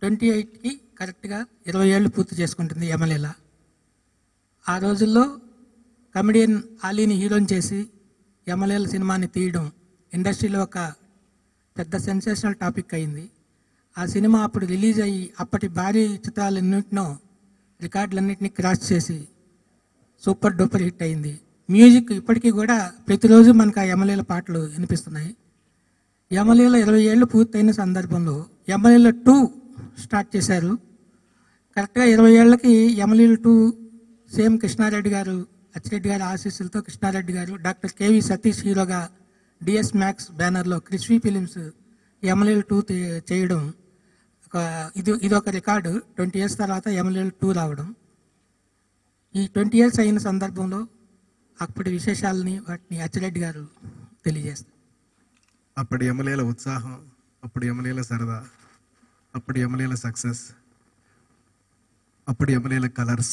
twenty ఎయిట్కి కరెక్ట్గా ఇరవై ఏళ్ళు పూర్తి చేసుకుంటుంది యమలీల ఆ రోజుల్లో కమెడియన్ ఆలీని హీరోని చేసి యమలీల సినిమాని తీయడం ఇండస్ట్రీలో ఒక పెద్ద సెన్సేషనల్ టాపిక్ అయింది ఆ సినిమా అప్పుడు రిలీజ్ అయ్యి అప్పటి భారీ చిత్రాలన్నింటినో రికార్డులన్నింటినీ క్రాస్ చేసి సూపర్ డూపర్ హిట్ అయింది మ్యూజిక్ ఇప్పటికీ కూడా ప్రతిరోజు మనకు ఆ యమలీల పాటలు వినిపిస్తున్నాయి యమలీల ఇరవై ఏళ్ళు పూర్తయిన సందర్భంలో యమలీల టూ స్టార్ట్ చేశారు కరెక్ట్గా ఇరవై ఏళ్ళకి యమలీల టూ సేమ్ కృష్ణారెడ్డి గారు అచ్చిరెడ్డి గారి ఆశీస్సులతో కృష్ణారెడ్డి గారు డాక్టర్ కేవి సతీష్ హీరోగా డిఎస్ మ్యాక్స్ బ్యానర్లో క్రిస్వీ ఫిలిమ్స్ యమలీల టూ చేయడం ఒక ఇది ఇది ఒక రికార్డు ట్వంటీ ఇయర్స్ తర్వాత యమలీల టూ రావడం ఈ ట్వంటీ ఇయర్స్ అయిన సందర్భంలో అప్పటి విశేషాలని వాటిని అచ్చిరెడ్డి గారు తెలియజేస్తారు అప్పటి ఎమ్మెల్యేల ఉత్సాహం అప్పుడు ఎమ్మెల్యేల సరదా అప్పటి ఎమ్మెల్యేల సక్సెస్ అప్పటి ఎమ్మెల్యేల కలర్స్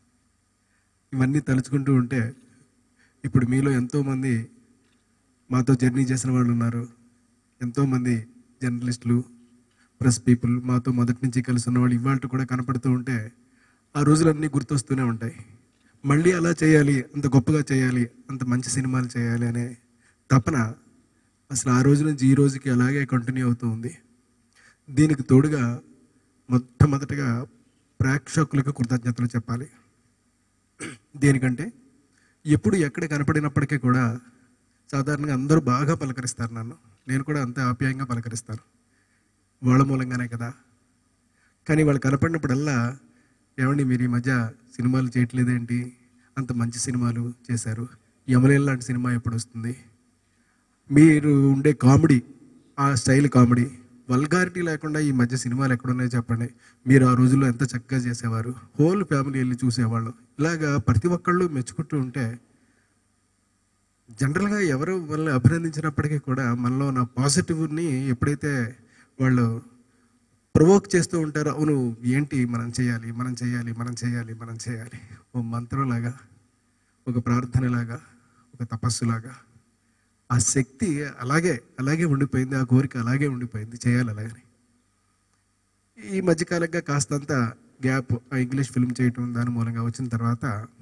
ఇవన్నీ తలుచుకుంటూ ఉంటే ఇప్పుడు మీలో ఎంతోమంది మాతో జర్నీ చేసిన వాళ్ళు ఉన్నారు ఎంతోమంది జర్నలిస్టులు ప్రెస్ పీపుల్ మాతో మొదటి నుంచి కలిసి ఉన్న వాళ్ళు ఇవాళ కూడా కనపడుతూ ఉంటే ఆ రోజులన్నీ గుర్తొస్తూనే ఉంటాయి మళ్ళీ అలా చేయాలి అంత గొప్పగా చేయాలి అంత మంచి సినిమాలు చేయాలి అనే తపన అసలు ఆ రోజు నుంచి ఈ రోజుకి అలాగే కంటిన్యూ అవుతూ ఉంది దీనికి తోడుగా మొట్టమొదటిగా ప్రేక్షకులకు కృతజ్ఞతలు చెప్పాలి దేనికంటే ఎప్పుడు ఎక్కడ కనపడినప్పటికీ కూడా సాధారణంగా అందరూ బాగా పలకరిస్తారు నన్ను నేను కూడా అంతే ఆప్యాయంగా పలకరిస్తాను వాళ్ళ మూలంగానే కదా కానీ వాళ్ళు కనపడినప్పుడల్లా ఏమండి మీరు ఈ మధ్య సినిమాలు చేయట్లేదేంటి అంత మంచి సినిమాలు చేశారు యమలేన్ లాంటి సినిమా ఎప్పుడు వస్తుంది మీరు ఉండే కామెడీ ఆ స్టైల్ కామెడీ వల్గారిటీ లేకుండా ఈ మధ్య సినిమాలు ఎక్కడున్నాయో చెప్పండి మీరు ఆ రోజుల్లో ఎంత చక్కగా చేసేవారు హోల్ ఫ్యామిలీ వెళ్ళి చూసేవాళ్ళు ఇలాగా ప్రతి ఒక్కళ్ళు మెచ్చుకుంటూ ఉంటే జనరల్గా ఎవరు మనల్ని అభినందించినప్పటికీ కూడా మనలో ఉన్న పాజిటివ్ని ఎప్పుడైతే వాళ్ళు ప్రొవోక్ చేస్తూ ఉంటారో అవును ఏంటి మనం చేయాలి మనం చేయాలి మనం చేయాలి మనం చేయాలి ఓ మంత్రంలాగా ఒక ప్రార్థనలాగా ఒక తపస్సులాగా ఆ శక్తి అలాగే అలాగే ఉండిపోయింది ఆ కోరిక అలాగే ఉండిపోయింది చేయాలి అలాగని ఈ మధ్యకాలంగా కాస్తంత గ్యాప్ ఆ ఇంగ్లీష్ ఫిల్మ్ చేయటం దాని మూలంగా వచ్చిన తర్వాత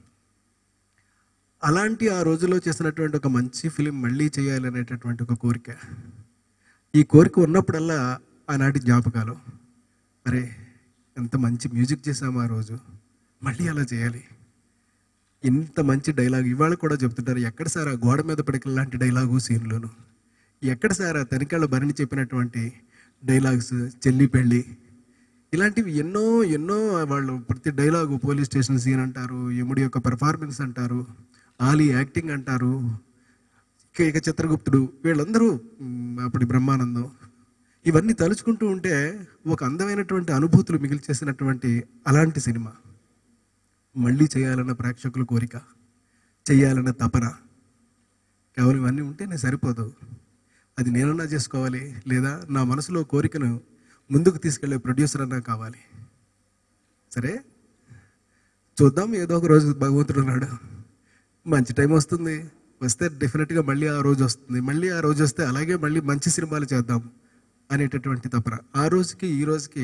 అలాంటి ఆ రోజుల్లో చేసినటువంటి ఒక మంచి ఫిలిం మళ్ళీ చేయాలనేటటువంటి ఒక కోరిక ఈ కోరిక ఉన్నప్పుడల్లా ఆనాటి జ్ఞాపకాలు అరే ఎంత మంచి మ్యూజిక్ చేసాము ఆ రోజు మళ్ళీ అలా చేయాలి ఇంత మంచి డైలాగ్ ఇవాళ కూడా చెప్తుంటారు ఎక్కడ సార్ ఆ గోడ మీద పడికల లాంటి డైలాగు సీన్లోను ఎక్కడ సార్ ఆ తనికాళ్ళ భరణి చెప్పినటువంటి డైలాగ్స్ చెల్లి పెళ్ళి ఇలాంటివి ఎన్నో ఎన్నో వాళ్ళు ప్రతి డైలాగు పోలీస్ స్టేషన్ సీన్ అంటారు యముడి యొక్క పెర్ఫార్మెన్స్ అంటారు ఆలీ యాక్టింగ్ అంటారు ఇక ఇక చిత్రగుప్తుడు వీళ్ళందరూ మ్, అప్పటి బ్రహ్మానందం ఇవన్నీ తలుచుకుంటూ ఉంటే ఒక అందమైనటువంటి అనుభూతులు మిగిల్చేసినటువంటి అలాంటి సినిమా మళ్ళీ చేయాలన్న ప్రేక్షకుల కోరిక చేయాలన్న తపన కేవలం ఇవన్నీ ఉంటేనే సరిపోదు అది నేనన్నా చేసుకోవాలి లేదా నా మనసులో కోరికను ముందుకు తీసుకెళ్లే ప్రొడ్యూసర్ అన్నా కావాలి సరే చూద్దాం ఏదో ఒక రోజు భగవంతుడు ఉన్నాడు మంచి టైం వస్తుంది వస్తే డెఫినెట్గా మళ్ళీ ఆ రోజు వస్తుంది మళ్ళీ ఆ రోజు వస్తే అలాగే మళ్ళీ మంచి సినిమాలు చేద్దాం అనేటటువంటి తపన ఆ రోజుకి ఈ రోజుకి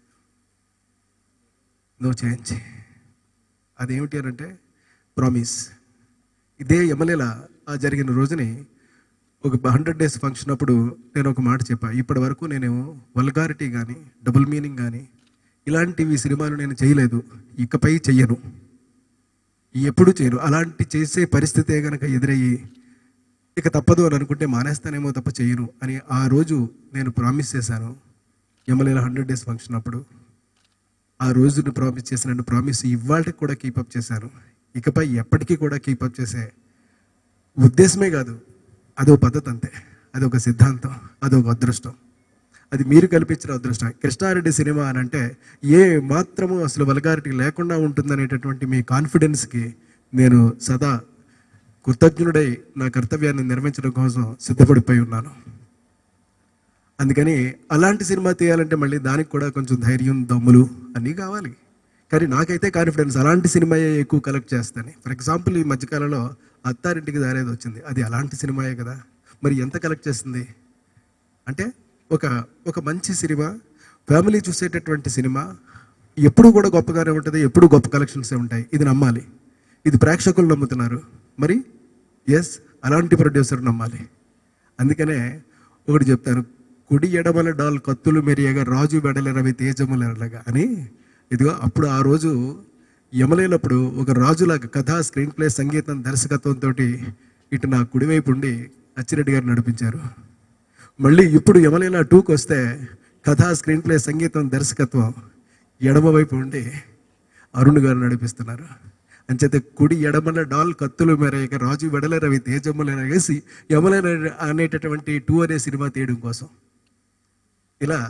నో చేంజ్ అదేమిటి అని అంటే ప్రామిస్ ఇదే ఎమ్మెల్యేల ఆ జరిగిన రోజుని ఒక హండ్రెడ్ డేస్ ఫంక్షన్ అప్పుడు నేను ఒక మాట చెప్పా ఇప్పటి వరకు నేను వల్గారిటీ కానీ డబుల్ మీనింగ్ కానీ ఇలాంటివి సినిమాలు నేను చేయలేదు ఇకపై చెయ్యను ఎప్పుడు చేయను అలాంటి చేసే పరిస్థితే కనుక ఎదురయ్యి ఇక తప్పదు అని అనుకుంటే మానేస్తానేమో తప్ప చేయను అని ఆ రోజు నేను ప్రామిస్ చేశాను ఎమ్మెల్యేల హండ్రెడ్ డేస్ ఫంక్షన్ అప్పుడు ఆ రోజును ప్రామిస్ చేసిన ప్రామిస్ ఇవాళకి కూడా కీపప్ చేశాను ఇకపై ఎప్పటికీ కూడా కీపప్ చేసే ఉద్దేశమే కాదు అదో పద్ధతి అంతే అదొక సిద్ధాంతం అదొక అదృష్టం అది మీరు కల్పించిన అదృష్టం కృష్ణారెడ్డి సినిమా అని అంటే ఏ మాత్రము అసలు వల్గారిటీ లేకుండా ఉంటుందనేటటువంటి మీ కాన్ఫిడెన్స్కి నేను సదా కృతజ్ఞుడై నా కర్తవ్యాన్ని నిర్వహించడం కోసం సిద్ధపడిపోయి ఉన్నాను అందుకని అలాంటి సినిమా తీయాలంటే మళ్ళీ దానికి కూడా కొంచెం ధైర్యం దమ్ములు అన్నీ కావాలి కానీ నాకైతే కాన్ఫిడెన్స్ అలాంటి సినిమాయే ఎక్కువ కలెక్ట్ చేస్తాను ఫర్ ఎగ్జాంపుల్ ఈ మధ్యకాలంలో అత్తారింటికి దారేది వచ్చింది అది అలాంటి సినిమాయే కదా మరి ఎంత కలెక్ట్ చేస్తుంది అంటే ఒక ఒక మంచి సినిమా ఫ్యామిలీ చూసేటటువంటి సినిమా ఎప్పుడు కూడా గొప్పగానే ఉంటుంది ఎప్పుడు గొప్ప కలెక్షన్సే ఉంటాయి ఇది నమ్మాలి ఇది ప్రేక్షకులు నమ్ముతున్నారు మరి ఎస్ అలాంటి ప్రొడ్యూసర్ నమ్మాలి అందుకనే ఒకటి చెప్తాను కుడి ఎడమల డాల్ కత్తులు మెరియగా రాజు వెడల రవి తేజములగా అని ఇదిగో అప్పుడు ఆ రోజు యమలేనప్పుడు ఒక రాజులాగా కథ స్క్రీన్ ప్లే సంగీతం దర్శకత్వంతో ఇటు నా కుడివైపు ఉండి అచ్చిరెడ్డి గారు నడిపించారు మళ్ళీ ఇప్పుడు యమలీల టూకి వస్తే కథ స్క్రీన్ ప్లే సంగీతం దర్శకత్వం ఎడమ వైపు ఉండి అరుణ్ గారు నడిపిస్తున్నారు అంచేత కుడి ఎడమల డాల్ కత్తులు మేరయ్యక రాజు వెడల రవి తేజమ్మల వేసి యమల అనేటటువంటి టూ అనే సినిమా తీయడం కోసం ఇలా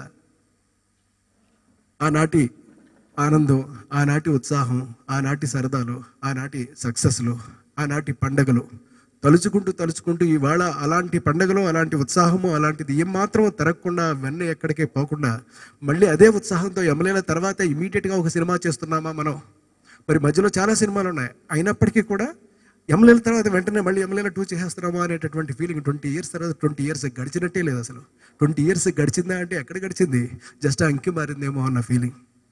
ఆనాటి ఆనందం ఆనాటి ఉత్సాహం ఆనాటి సరదాలు ఆనాటి సక్సెస్లు ఆనాటి పండగలు తలుచుకుంటూ తలుచుకుంటూ ఇవాళ అలాంటి పండగలు అలాంటి ఉత్సాహము అలాంటిది ఏమాత్రం తరగకుండా అవన్నీ ఎక్కడికి పోకుండా మళ్ళీ అదే ఉత్సాహంతో ఎమ్మెల్యేల తర్వాత ఇమీడియట్గా ఒక సినిమా చేస్తున్నామా మనం మరి మధ్యలో చాలా సినిమాలు ఉన్నాయి అయినప్పటికీ కూడా ఎమ్మెల్యేల తర్వాత వెంటనే మళ్ళీ ఎమ్మెల్యేల టూ చేసేస్తున్నామా అనేటటువంటి ఫీలింగ్ ట్వంటీ ఇయర్స్ తర్వాత ట్వంటీ ఇయర్స్ గడిచినట్టే లేదు అసలు ట్వంటీ ఇయర్స్ గడిచిందా అంటే ఎక్కడ గడిచింది జస్ట్ అంకి మారిందేమో అన్న ఫీలింగ్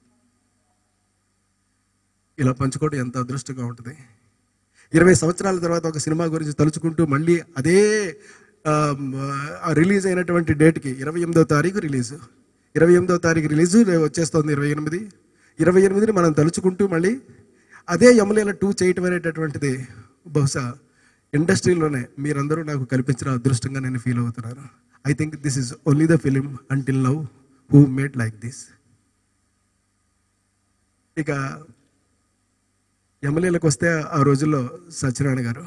ఇలా పంచుకోవడం ఎంత అదృష్టంగా ఉంటుంది ఇరవై సంవత్సరాల తర్వాత ఒక సినిమా గురించి తలుచుకుంటూ మళ్ళీ అదే రిలీజ్ అయినటువంటి డేట్కి ఇరవై ఎనిమిదో తారీఖు రిలీజ్ ఇరవై ఎనిమిదో తారీఖు రిలీజ్ వచ్చేస్తుంది ఇరవై ఎనిమిది ఇరవై ఎనిమిదిని మనం తలుచుకుంటూ మళ్ళీ అదే ఎమ్మెల్యేల టూ చేయటం అనేటటువంటిది బహుశా ఇండస్ట్రీలోనే మీరందరూ నాకు కల్పించిన అదృష్టంగా నేను ఫీల్ అవుతున్నాను I think this is only the film until now who made like this ఇక ఎమ్మెల్యేలకు వస్తే ఆ రోజుల్లో సత్యనారాయణ గారు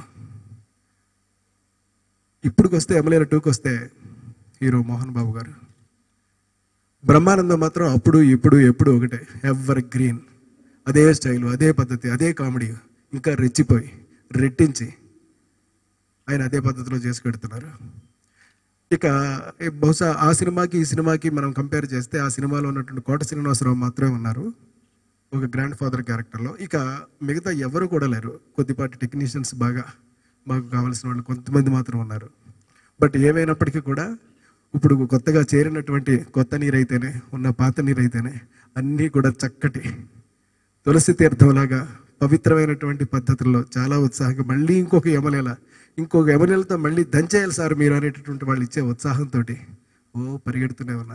ఇప్పుడుకి వస్తే ఎమ్మెల్యేల టూకి వస్తే హీరో మోహన్ బాబు గారు బ్రహ్మానందం మాత్రం అప్పుడు ఇప్పుడు ఎప్పుడు ఒకటే ఎవర్ గ్రీన్ అదే స్టైలు అదే పద్ధతి అదే కామెడీ ఇంకా రెచ్చిపోయి రెట్టించి ఆయన అదే పద్ధతిలో చేసి పెడుతున్నారు ఇక ఈ బహుశా ఆ సినిమాకి ఈ సినిమాకి మనం కంపేర్ చేస్తే ఆ సినిమాలో ఉన్నటువంటి కోట శ్రీనివాసరావు మాత్రమే ఉన్నారు ఒక గ్రాండ్ ఫాదర్ క్యారెక్టర్లో ఇక మిగతా ఎవరు కూడా లేరు కొద్దిపాటి టెక్నీషియన్స్ బాగా మాకు కావాల్సిన వాళ్ళు కొంతమంది మాత్రం ఉన్నారు బట్ ఏమైనప్పటికీ కూడా ఇప్పుడు కొత్తగా చేరినటువంటి కొత్త నీరైతేనే ఉన్న పాత నీరైతేనే అన్నీ కూడా చక్కటి తులసి తీర్థంలాగా పవిత్రమైనటువంటి పద్ధతుల్లో చాలా ఉత్సాహంగా మళ్ళీ ఇంకొక ఎమలేల ఇంకొక ఎమలేలతో మళ్ళీ దంచేయాలి సార్ మీరు అనేటటువంటి వాళ్ళు ఇచ్చే ఉత్సాహంతో ఓ పరిగెడుతూనే ఉన్నా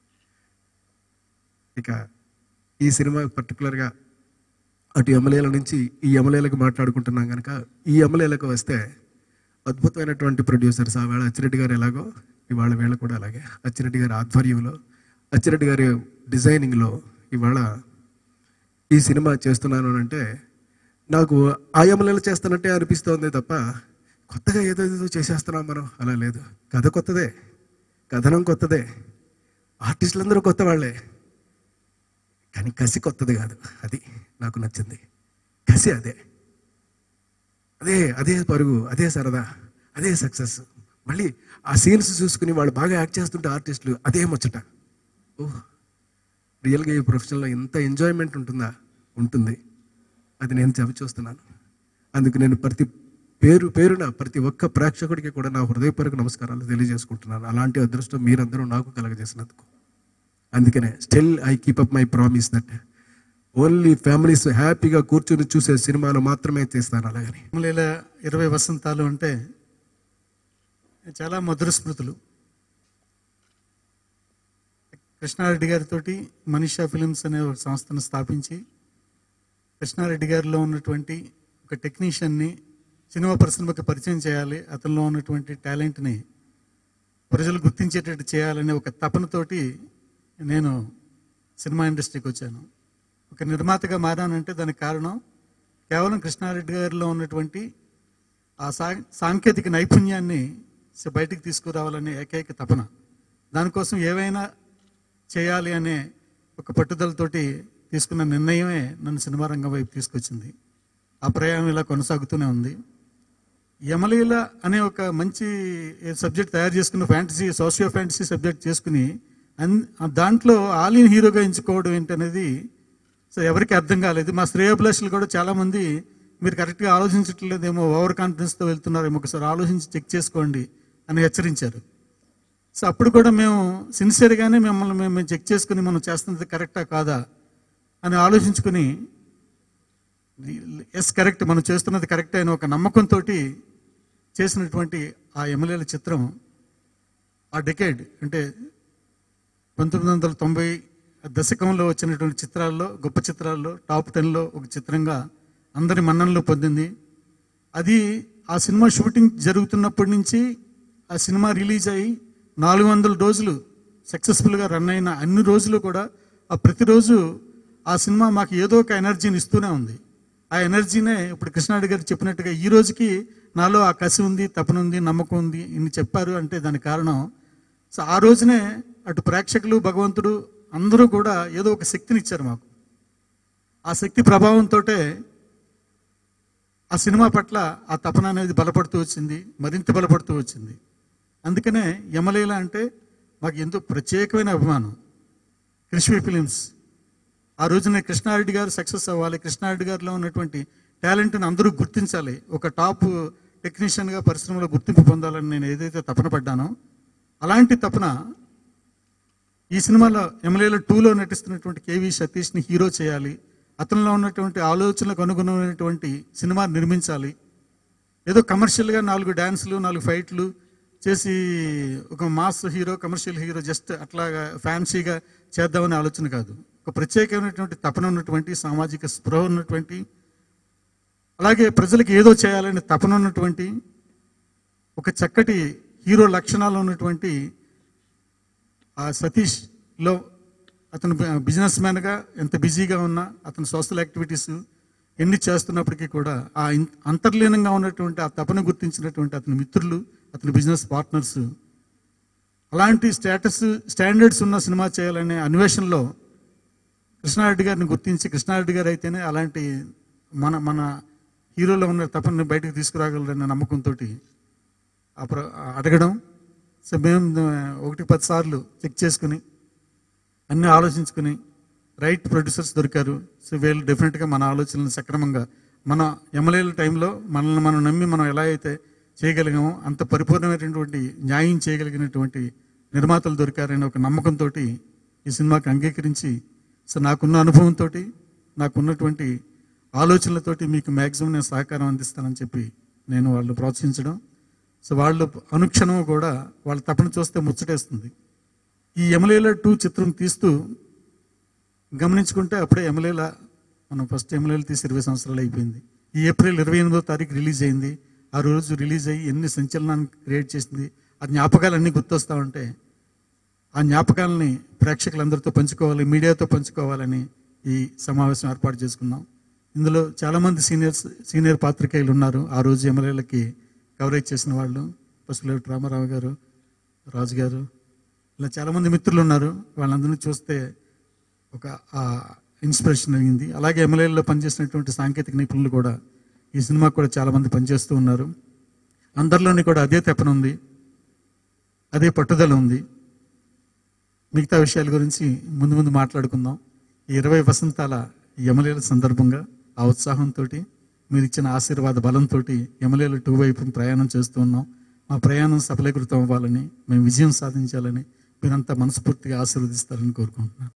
ఇక ఈ సినిమా పర్టికులర్గా అటు ఎమ్మెల్యేల నుంచి ఈ ఎమ్మెల్యేలకు మాట్లాడుకుంటున్నాం కనుక ఈ ఎమ్మెల్యేలకు వస్తే అద్భుతమైనటువంటి ప్రొడ్యూసర్స్ ఆ వేళ అచ్చిరెడ్డి గారు ఎలాగో ఇవాళ వేళ కూడా అలాగే అచ్చిరెడ్డి గారి ఆధ్వర్యంలో అచ్చిరెడ్డి గారి డిజైనింగ్లో ఇవాళ ఈ సినిమా చేస్తున్నాను అని అంటే నాకు ఆ ఎమ్మెల్యేలు చేస్తానంటే అనిపిస్తోంది తప్ప కొత్తగా ఏదో ఏదో చేసేస్తున్నాం మనం అలా లేదు కథ కొత్తదే కథనం కొత్తదే ఆర్టిస్టులందరూ కొత్త వాళ్ళే కానీ కసి కొత్తది కాదు అది నాకు నచ్చింది కసి అదే అదే అదే పరుగు అదే సరదా అదే సక్సెస్ మళ్ళీ ఆ సీన్స్ చూసుకుని వాళ్ళు బాగా యాక్ట్ చేస్తుంటే ఆర్టిస్టులు అదే ముచ్చట ఓహ్ రియల్గా ఈ ప్రొఫెషన్లో ఎంత ఎంజాయ్మెంట్ ఉంటుందా ఉంటుంది అది నేను చవి చూస్తున్నాను అందుకు నేను ప్రతి పేరు పేరున ప్రతి ఒక్క ప్రేక్షకుడికి కూడా నా హృదయపూర్వక నమస్కారాలు తెలియజేసుకుంటున్నాను అలాంటి అదృష్టం మీరందరూ నాకు కలగజేసినందుకు అందుకనే still I keep up my promise that only families హ్యాపీగా కూర్చుని చూసే సినిమాలు మాత్రమే చేస్తాను అలాగని లీల ఇరవై వసంతాలు అంటే చాలా మధుర స్మృతులు కృష్ణారెడ్డి గారితో మనీషా ఫిలిమ్స్ అనే ఒక సంస్థను స్థాపించి కృష్ణారెడ్డి గారిలో ఉన్నటువంటి ఒక టెక్నీషియన్ని సినిమా పరిశ్రమకి పరిచయం చేయాలి అతనిలో ఉన్నటువంటి టాలెంట్ని ప్రజలు గుర్తించేటట్టు చేయాలనే ఒక తపనతోటి నేను సినిమా ఇండస్ట్రీకి వచ్చాను ఒక నిర్మాతగా మారానంటే దానికి కారణం కేవలం కృష్ణారెడ్డి గారిలో ఉన్నటువంటి ఆ సా సాంకేతిక నైపుణ్యాన్ని స- బయటికి తీసుకురావాలనే ఏకైక తపన దానికోసం ఏవైనా చేయాలి అనే ఒక పట్టుదలతోటి తీసుకున్న నిర్ణయమే నన్ను సినిమా రంగం వైపు తీసుకొచ్చింది ఆ ప్రయాణం ఇలా కొనసాగుతూనే ఉంది యమలీల అనే ఒక మంచి సబ్జెక్ట్ తయారు చేసుకున్న ఫ్యాంటసీ సోషియో ఫ్యాంటసీ సబ్జెక్ట్ చేసుకుని అన్- ఆ దాంట్లో ఆలీన్ హీరోగా ఎంచుకోవడం ఏంటనేది సో ఎవరికి అర్థం కాలేదు మా శ్రేయోభిలాషులు కూడా చాలామంది మీరు కరెక్ట్గా ఆలోచించట్లేదేమో ఓవర్ కాన్ఫిడెన్స్తో వెళ్తున్నారేమో ఒకసారి ఆలోచించి చెక్ చేసుకోండి అని హెచ్చరించారు సో అప్పుడు కూడా మేము సిన్సియర్గానే మిమ్మల్ని మేము చెక్ చేసుకుని మనం చేస్తున్నది కరెక్టా కాదా అని ఆలోచించుకుని ఎస్ కరెక్ట్ మనం చేస్తున్నది కరెక్ట్ అయిన ఒక నమ్మకంతో చేసినటువంటి ఆ ఎమ్మెల్యేల చిత్రం ఆ డెకేడ్ అంటే పంతొమ్మిది వందల తొంభై దశకంలో వచ్చినటువంటి చిత్రాల్లో గొప్ప చిత్రాల్లో టాప్ టెన్లో ఒక చిత్రంగా అందరి మన్ననలు పొందింది అది ఆ సినిమా షూటింగ్ జరుగుతున్నప్పటి నుంచి ఆ సినిమా రిలీజ్ అయ్యి నాలుగు వందల రోజులు సక్సెస్ఫుల్గా రన్ అయిన అన్ని రోజులు కూడా ఆ ప్రతిరోజు ఆ సినిమా మాకు ఏదో ఒక ఎనర్జీని ఇస్తూనే ఉంది ఆ ఎనర్జీనే ఇప్పుడు కృష్ణారెడ్డి గారు చెప్పినట్టుగా ఈ రోజుకి నాలో ఆ కసి ఉంది తపన ఉంది నమ్మకం ఉంది ఇన్ని చెప్పారు అంటే దానికి కారణం సో ఆ రోజునే అటు ప్రేక్షకులు భగవంతుడు అందరూ కూడా ఏదో ఒక శక్తిని ఇచ్చారు మాకు ఆ శక్తి ప్రభావంతో ఆ సినిమా పట్ల ఆ తపన అనేది బలపడుతూ వచ్చింది మరింత బలపడుతూ వచ్చింది అందుకనే యమలీల అంటే మాకు ఎంతో ప్రత్యేకమైన అభిమానం కృష్ణ ఫిలిమ్స్ ఆ రోజున కృష్ణారెడ్డి గారు సక్సెస్ అవ్వాలి కృష్ణారెడ్డి గారిలో ఉన్నటువంటి టాలెంట్ని అందరూ గుర్తించాలి ఒక టాప్ టెక్నీషియన్గా పరిశ్రమలో గుర్తింపు పొందాలని నేను ఏదైతే తపన పడ్డానో అలాంటి తపన ఈ సినిమాలో ఎమ్మెల్యేలో టూలో నటిస్తున్నటువంటి కేవీ సతీష్ని హీరో చేయాలి అతనిలో ఉన్నటువంటి ఆలోచనలకు అనుగుణమైనటువంటి సినిమా నిర్మించాలి ఏదో కమర్షియల్గా నాలుగు డ్యాన్సులు నాలుగు ఫైట్లు చేసి ఒక mass hero commercial hero just అట్లాగా ఫ్యాన్సీగా చేద్దామనే ఆలోచన కాదు ఒక ప్రత్యేకమైనటువంటి తపన ఉన్నటువంటి సామాజిక స్పృహ ఉన్నటువంటి అలాగే ప్రజలకు ఏదో చేయాలని తపన ఉన్నటువంటి ఒక చక్కటి హీరో లక్షణాలు ఉన్నటువంటి ఆ సతీష్లో అతను బిజినెస్ మ్యాన్గా ఎంత బిజీగా ఉన్నా అతని సోషల్ యాక్టివిటీస్ ఎన్ని చేస్తున్నప్పటికీ కూడా ఆ ఇన్- అంతర్లీనంగా ఉన్నటువంటి ఆ తపన గుర్తించినటువంటి అతని మిత్రులు అతని బిజినెస్ పార్ట్నర్స్ అలాంటి స్టేటస్ స్టాండర్డ్స్ ఉన్న సినిమా చేయాలనే అన్వేషణలో కృష్ణారెడ్డి గారిని గుర్తించి కృష్ణారెడ్డి గారు అయితేనే అలాంటి మన మన హీరోలో ఉన్న తపనని బయటకు తీసుకురాగలరనే నమ్మకంతో ఆ ప్ర- ఆ అడగడం సో మేము ఆ, ఒకటి పది సార్లు చెక్ చేసుకుని అన్నీ ఆలోచించుకుని రైట్ ప్రొడ్యూసర్స్ దొరికారు సో వీళ్ళు డెఫినెట్గా మన ఆలోచనలు సక్రమంగా మన ఎమ్మెల్యేల టైంలో మనల్ని మనం నమ్మి మనం ఎలా అయితే చేయగలిగామో అంత పరిపూర్ణమైనటువంటి న్యాయం చేయగలిగినటువంటి నిర్మాతలు దొరికారనే ఒక నమ్మకంతో ఈ సినిమాకి అంగీకరించి సో నాకున్న అనుభవంతో నాకున్నటువంటి ఆలోచనలతోటి మీకు మ్యాక్సిమం నేను సహకారం అందిస్తానని చెప్పి నేను వాళ్ళు ప్రోత్సహించడం సో వాళ్ళు అనుక్షణం కూడా వాళ్ళ తపన చూస్తే ముచ్చటేస్తుంది ఈ ఎమ్మెల్యేల టూ చిత్రం తీస్తూ గమనించుకుంటే అప్పుడే ఎమ్మెల్యేల మనం ఫస్ట్ ఎమ్మెల్యేలు తీసి ఇరవై సంవత్సరాలు అయిపోయింది ఈ ఏప్రిల్ ఇరవై ఎనిమిదో తారీఖు రిలీజ్ అయింది ఆ రోజు రిలీజ్ అయ్యి ఎన్ని సంచలనాన్ని క్రియేట్ చేసింది ఆ జ్ఞాపకాలన్నీ గుర్తొస్తా ఉంటే ఆ జ్ఞాపకాలని ప్రేక్షకులందరితో పంచుకోవాలి మీడియాతో పంచుకోవాలని ఈ సమావేశం ఏర్పాటు చేసుకున్నాం ఇందులో చాలామంది సీనియర్స్ సీనియర్ పాత్రికేయులు ఉన్నారు ఆ రోజు ఎమ్మెల్యేలకి కవరేజ్ చేసిన వాళ్ళు పసుపులేటి రామారావు గారు రాజు గారు ఇలా చాలామంది మిత్రులు ఉన్నారు వాళ్ళందరినీ చూస్తే ఒక ఇన్స్పిరేషన్ అయింది అలాగే ఎమ్మెల్యేలో పనిచేసినటువంటి సాంకేతిక నిపుణులు కూడా ఈ సినిమాకు కూడా చాలామంది పనిచేస్తూ ఉన్నారు అందరిలోని కూడా అదే తెపన ఉంది అదే పట్టుదల ఉంది మిగతా విషయాల గురించి ముందు ముందు మాట్లాడుకుందాం ఈ ఇరవై వసంతాల ఎమ్మెల్యేల సందర్భంగా ఆ ఉత్సాహంతో మీరు ఇచ్చిన ఆశీర్వాద బలంతో ఎమ్మెల్యేలు టూ వైపు ప్రయాణం చేస్తూ ఉన్నాం మా ప్రయాణం సఫలీకృతం అవ్వాలని మేము విజయం సాధించాలని మీరంతా మనస్ఫూర్తిగా ఆశీర్వదిస్తారని కోరుకుంటున్నాను